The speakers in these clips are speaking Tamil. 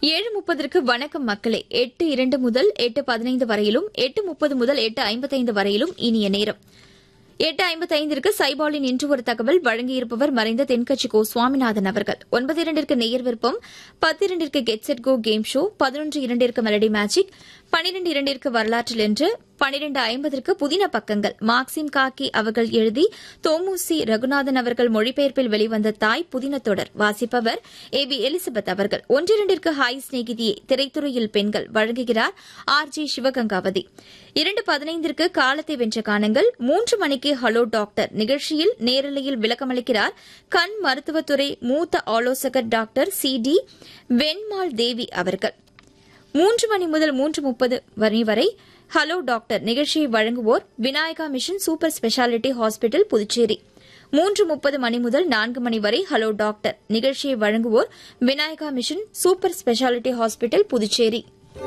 ஏழு முப்பதற்கு வணக்கம் மக்களே எட்டு இரண்டு முதல் எட்டு பதினைந்து வரையிலும் எட்டு முப்பது முதல் எட்டு ஐம்பத்தைந்து வரையிலும் இனிய நேரம் எட்டு ஐம்பத்தைந்திற்கு சைபாலின் இன்று ஒரு தகவல் வழங்கியிருப்பவர் மறைந்த தென்கட்சி கோ சுவாமிநாதன் அவர்கள் ஒன்பது இரண்டிற்கு நேயர் விருப்பம் பத்து இரண்டிற்கு get set go game show பதினொன்று இரண்டிற்கு மெலடி மேஜிக் பனிரெண்டு இரண்டிற்கு வரலாற்றில் என்று பனிரெண்டு ஐம்பதற்கு புதின பக்கங்கள் மார்க்சிம் காக்கி அவர்கள் எழுதி தோமுசி ரகுநாதன் அவர்கள் மொழிபெயர்ப்பில் வெளிவந்த தாய் புதின தொடர் வாசிப்பவர் ஏ பி எலிசபெத் அவர்கள் ஒன்றிரண்டிற்கு ஹாய் சிநேகிதியே திரைத்துறையில் பெண்கள் வழங்குகிறார் ஆர் ஜி சிவகங்காவதி இரண்டு பதினைந்திற்கு காலத்தை வென்ற காணுங்கள் மூன்று மணிக்கு ஹலோ டாக்டர் நிகழ்ச்சியில் நேரலையில் விளக்கமளிக்கிறார் கண் மருத்துவத்துறை மூத்த ஆலோசகர் doctor C D Venmal Devi அவர்கள் மூன்று மணி முதல் மூன்று முப்பது மணி வரை ஹலோ டாக்டர் நிகழ்ச்சியை வழங்குவோர் Vinayaka mission super speciality hospital Puducherry மூன்று முப்பது மணி முதல் நான்கு மணி வரை ஹலோ டாக்டர் நிகழ்ச்சியை வழங்குவோர் Vinayaka mission super speciality hospital Puducherry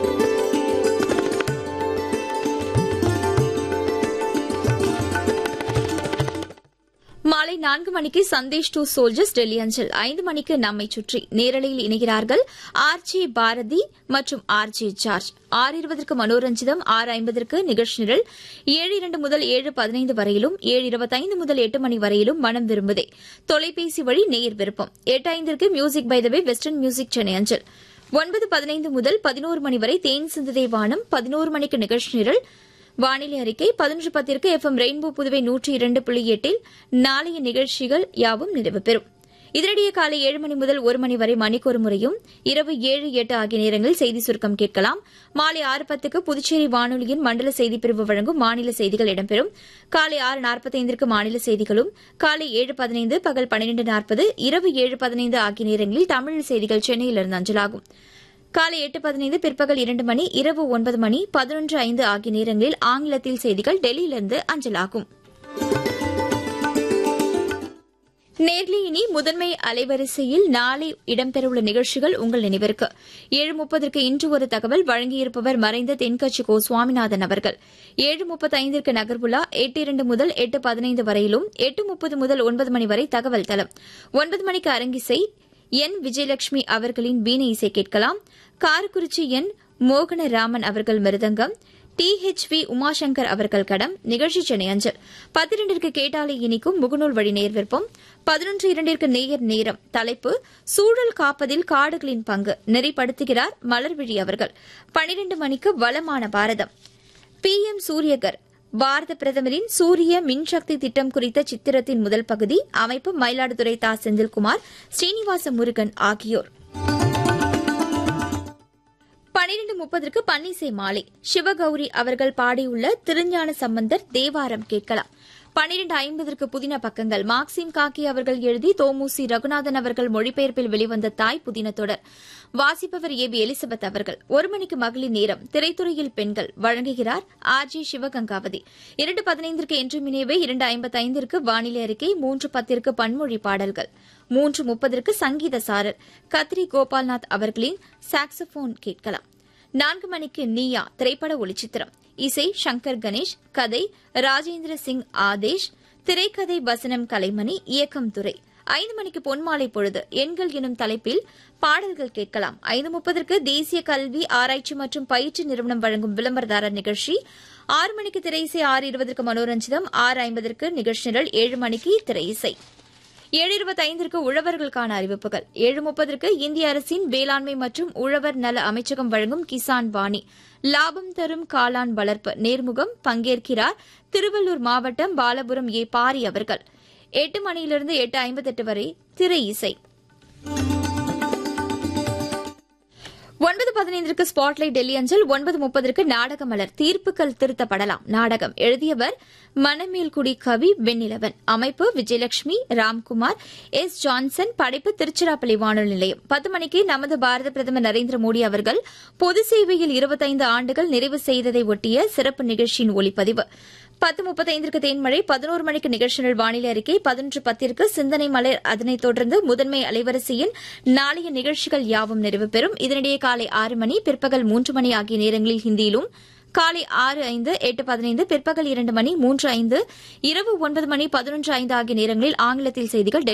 மாலை நான்கு மணிக்கு சந்தேஷ் டூ சோல்ஜர்ஸ் டெல்லி அஞ்சல் ஐந்து மணிக்கு நம்மை சுற்றி நேரலையில் இணைகிறார்கள் ஆர் ஜே பாரதி மற்றும் ஆர் ஜே ஜார்ஜ் ஆறு இருபதற்கு மனோரஞ்சிதம் ஆறு ஐம்பதற்கு நிகழ்ச்சி நிரல் ஏழு இரண்டு முதல் ஏழு பதினைந்து வரையிலும் ஏழு இருபத்தைந்து முதல் எட்டு மணி வரையிலும் மனம் விரும்புதே தொலைபேசி வழி நேர் விருப்பம் எட்டு ஐந்திற்கு music by the way western music Chennai அஞ்சல் ஒன்பது பதினைந்து முதல் பதினோரு மணி வரை தேன் சிந்துதே வானம் பதினோரு மணிக்கு நிகழ்ச்சி நிரல் வானிலை அறிக்கை பதினொன்று பத்திற்கு எஃப் எம் ரெயின்போ புதுவை நூற்றி இரண்டு புள்ளி எட்டில் நாளைய நிகழ்ச்சிகள் யாவும் நிறைவு பெறும் இதனிடையே காலை ஏழு மணி முதல் ஒரு மணி வரை மணிக்கொரு முறையும் இரவு ஏழு எட்டு ஆகிய நேரங்களில் செய்தி சுருக்கம் கேட்கலாம் மாலை ஆறு பத்துக்கு புதுச்சேரி வானொலியின் மண்டல செய்திப் பிரிவு வழங்கும் மாநில செய்திகள் இடம்பெறும் காலை ஆறு நாற்பத்தைந்திற்கு மாநில செய்திகளும் காலை ஏழு பதினைந்து பகல் பன்னிரண்டு நாற்பது இரவு ஏழு பதினைந்து ஆகிய நேரங்களில் தமிழ் செய்திகள் சென்னையிலிருந்து அஞ்சலாகும் காலை எட்டு பதினைந்து பிற்பகல் இரண்டு மணி இரவு ஒன்பது மணி பதினொன்று ஐந்து ஆகிய நேரங்களில் ஆங்கிலத்தில் செய்திகள் டெல்லியிலிருந்து அஞ்சலாகும் நேர்லி இனி முதன்மை அலைவரிசையில் நாளை இடம்பெறவுள்ள நிகழ்ச்சிகள் உங்கள் நினைவிற்கு ஏழு முப்பதற்கு இன்று ஒரு தகவல் வழங்கியிருப்பவர் மறைந்த தென்கட்சி கோ சுவாமிநாதன் அவர்கள் ஏழு முப்பத்தைந்திற்கு நகர்வுலா எட்டு இரண்டு முதல் எட்டு பதினைந்து வரையிலும் எட்டு முப்பது முதல் ஒன்பது மணி வரை தகவல் தளம் ஒன்பது மணிக்கு அரங்கிசை என் விஜயலட்சுமி அவர்களின் வீணை இசை கேட்கலாம் காரக்குறிச்சி என் மோகனராமன் அவர்கள் mridangam T H V Umashankar அவர்கள் கடம் நிகழ்ச்சி சென்னை அஞ்சல் பத்திரண்டிற்கு கேட்டாலே இனிக்கும் முகநூல் வழி நேர் விருப்பம் பதினொன்று இரண்டிற்கு நேயர் நேரம் தலைப்பு சூழல் காப்பதில் காடுகளின் பங்கு நெறிப்படுத்துகிறார் மலர்விழி அவர்கள் பனிரெண்டு மணிக்கு வளமான பாரதம் பி எம் சூரியகர் பாரத பிரதமரின் சூரிய மின்சக்தி திட்டம் குறித்த சித்திரத்தின் முதல் பகுதி அமைப்பு மயிலாடுதுறை தா செந்தில்குமார் ஸ்ரீனிவாச முருகன் ஆகியோர் பனிரெண்டு முப்பதற்கு பன்னிசை மாலை சிவகௌரி அவர்கள் பாடியுள்ள திருஞான சம்பந்தர் தேவாரம் கேட்கலாம் பனிரெண்டு ஐம்பதற்கு புதின பக்கங்கள் மார்க்சிம் காக்கி அவர்கள் எழுதி தோமுசி ரகுநாதன் அவர்கள் மொழிபெயர்ப்பில் வெளிவந்த தாய் புதின தொடர் வாசிப்பவர் ஏ பி எலிசபெத் அவர்கள் ஒரு மணிக்கு மகளிர் நேரம் திரைத்துறையில் பெண்கள் வழங்குகிறார் ஆர் ஜி சிவகங்காவதி இரண்டு பதினைந்திற்கு என்று மினேவே இரண்டு ஐம்பத்தைந்திற்கு வானிலை அறிக்கை மூன்று பத்திற்கு பன்மொழி பாடல்கள் மூன்று முப்பதற்கு சங்கீத சாரர் கத்ரி கோபால்நாத் அவர்களின் சாக்ஸபோன் கேட்கலாம் நான்கு மணிக்கு நீயா திரைப்பட ஒளிச்சித்திரம் இசை சங்கர் கணேஷ் கதை ராஜேந்திர சிங் ஆதேஷ் திரைக்கதை வசனம் கலைமணி இயக்கம் துறை ஐந்து மணிக்கு பொன்மாலை பொழுது எண்கள் எனும் தலைப்பில் பாடல்கள் கேட்கலாம் ஐந்து முப்பதற்கு தேசிய கல்வி ஆராய்ச்சி மற்றும் பயிற்சி நிறுவனம் வழங்கும் விளம்பரதாரர் நிகழ்ச்சி ஆறு மணிக்கு திரையிசை ஆறு இருபதற்கு மனோரஞ்சிதம் ஆறு ஐம்பதற்கு நிகழ்ச்சி நிரல் ஏழு மணிக்கு திரையிசை ஏழு இருபத்தைந்திற்கு உழவர்களுக்கான அறிவிப்புகள் ஏழு முப்பதற்கு இந்திய அரசின் வேளாண்மை மற்றும் உழவர் நல அமைச்சகம் வழங்கும் கிசான் வாணி லாபம் தரும் காளான் வளர்ப்பு நேர்முகம் பங்கேற்கிறார் திருவள்ளூர் மாவட்டம் பாலபுரம் ஏ பாரி அவர்கள் எட்டு மணியிலிருந்து எட்டு ஐம்பத்தெட்டு வரை திரை இசை ஒன்பது பதினைந்திற்கு ஸ்பாட்லைட் டெல்லி அஞ்சல் ஒன்பது முப்பதற்கு நாடக மலர் தீர்ப்புகள் திருத்தப்படலாம் நாடகம் எழுதியவர் மணமேல்குடி கவி வெண்ணிலவன் அமைப்பு விஜயலட்சுமி ராம்குமார் எஸ் ஜான்சன் படைப்பு திருச்சிராப்பள்ளி வானொலி நிலையம் பத்து மணிக்கு நமது பாரத பிரதமர் நரேந்திர மோடி அவர்கள் பொது சேவையில் இருபத்தைந்து ஆண்டுகள் நிறைவு செய்ததை ஒட்டிய சிறப்பு நிகழ்ச்சியின் ஒளிப்பதிவு பத்து முப்பத்தைந்திற்கு தேன்மழை பதினோரு மணிக்கு நிகழ்ச்சிகள் வானிலை அறிக்கை பதினொன்று பத்திற்கு சிந்தனை மலர் அதனைத் தொடர்ந்து முதன்மை அலைவரிசையின் நாளைய நிகழ்ச்சிகள் யாவும் நிறைவு பெறும் இதனிடையே காலை ஆறு மணி பிற்பகல் மூன்று மணி ஆகிய நேரங்களில் ஹிந்தியிலும் காலை ஆறு ஐந்து எட்டு பதினைந்து பிற்பகல் இரண்டு மணி மூன்று ஐந்து இரவு ஒன்பது மணி பதினொன்று ஐந்து ஆகிய நேரங்களில் ஆங்கிலத்தில் செய்திகள்